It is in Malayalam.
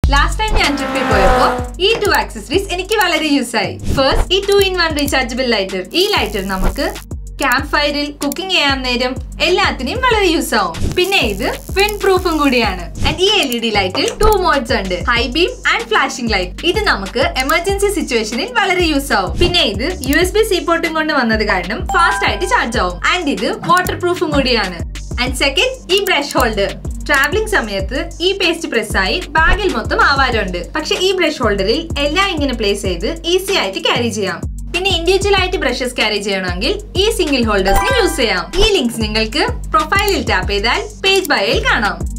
ലാസ്റ്റ് ടൈം ഞാൻ ട്രിപ്പിൽ പോയപ്പോ ഈ ടു ആക്സസറീസ് എനിക്ക് വളരെ യൂസ് ആയി ഫസ്റ്റ് ഈ two in one rechargeable lighter ഈ ലൈറ്റർ നമുക്ക് ക്യാമ്പ് ഫയറിൽ കുക്കിംഗ് ചെയ്യാൻ നേരം എല്ലാത്തിനും വളരെ യൂസ് ആവും പിന്നെ ഇത് വിൻഡ് പ്രൂഫും കൂടിയാണ് ആൻഡ് ഈ എൽ ഇ ഡി ലൈറ്റിൽ ടു മോഡ്സ് ഉണ്ട് high beam and flashing light ഇത് നമുക്ക് എമർജൻസി സിറ്റുവേഷനിൽ വളരെ യൂസ് ആവും പിന്നെ ഇത് യു എസ് ബി സി പോർട്ടും കൊണ്ട് വന്നത് കാരണം ഫാസ്റ്റ് ആയിട്ട് ചാർജ് ആവും ആൻഡ് ഇത് വാട്ടർ പ്രൂഫും കൂടിയാണ് ആൻഡ് സെക്കൻഡ് ഈ ബ്രഷ് ഹോൾഡർ ട്രാവലിംഗ് സമയത്ത് ഈ പേസ്റ്റ് പ്രസ്സായി ബാഗിൽ മൊത്തം ആവാറുണ്ട് പക്ഷെ ഈ ബ്രഷ് ഹോൾഡറിൽ എല്ലാം ഇങ്ങനെ പ്ലേസ് ചെയ്ത് ഈസി ആയിട്ട് ക്യാരി ചെയ്യാം പിന്നെ ഇൻഡിവിജ്വൽ ആയിട്ട് ബ്രഷസ് ക്യാരി ചെയ്യണമെങ്കിൽ ഈ സിംഗിൾ ഹോൾഡേഴ്സിന് യൂസ് ചെയ്യാം ഈ ലിങ്ക്സ് നിങ്ങൾക്ക് പ്രൊഫൈലിൽ ടാപ്പ് ചെയ്താൽ പേജ് ബയോയിൽ കാണാം